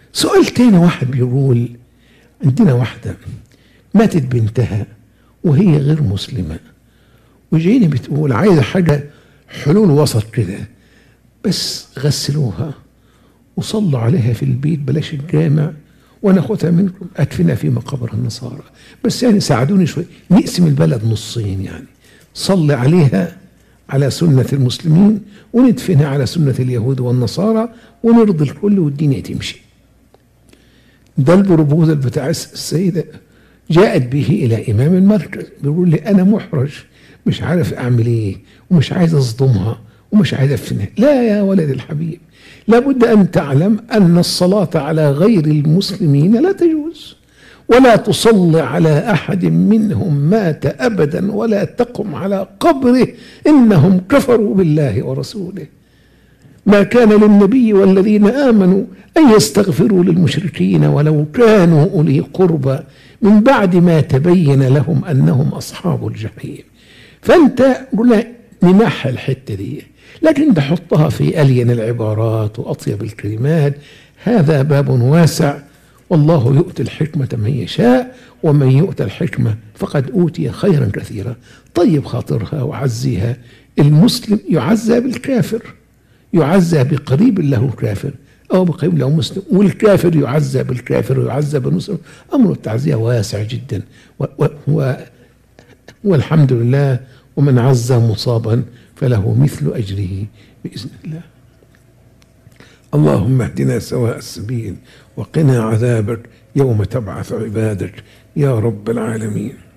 سؤال تاني واحد بيقول عندنا واحدة ماتت بنتها وهي غير مسلمة وجايني بتقول عايزة حاجة حلول وسط كده بس غسلوها وصلوا عليها في البيت بلاش الجامع وانا اخدها منكم ادفنها في مقابر النصارى بس يعني ساعدوني شوي نقسم البلد نصين يعني صلي عليها على سنة المسلمين وندفنها على سنة اليهود والنصارى ونرضي الكل والدنيا تمشي ده البروبوزل بتاع السيدة جاءت به إلى إمام المركز بيقول لي أنا محرج مش عارف أعمل إيه ومش عايز أصدمها ومش عايز أفنها لا يا ولد الحبيب لابد أن تعلم أن الصلاة على غير المسلمين لا تجوز ولا تصلي على أحد منهم مات أبدا ولا تقم على قبره إنهم كفروا بالله ورسوله ما كان للنبي والذين آمنوا أن يستغفروا للمشركين ولو كانوا أولي قربى من بعد ما تبين لهم أنهم أصحاب الجحيم فأنت قلنا نمحى الحتة دي لكن تحطها في ألين العبارات وأطيب الكلمات هذا باب واسع والله يؤتي الحكمة من يشاء ومن يؤتى الحكمة فقد أوتي خيرا كثيرا طيب خاطرها وعزيها المسلم يعزى بالكافر يعزى بقريب له كافر أو بقريب له مسلم والكافر يعزى بالكافر ويعزى بالمسلم أمر التعزية واسع جدا و و و والحمد لله ومن عز مصابا فله مثل أجره بإذن الله اللهم اهدنا سواء السبيل وقنا عذابك يوم تبعث عبادك يا رب العالمين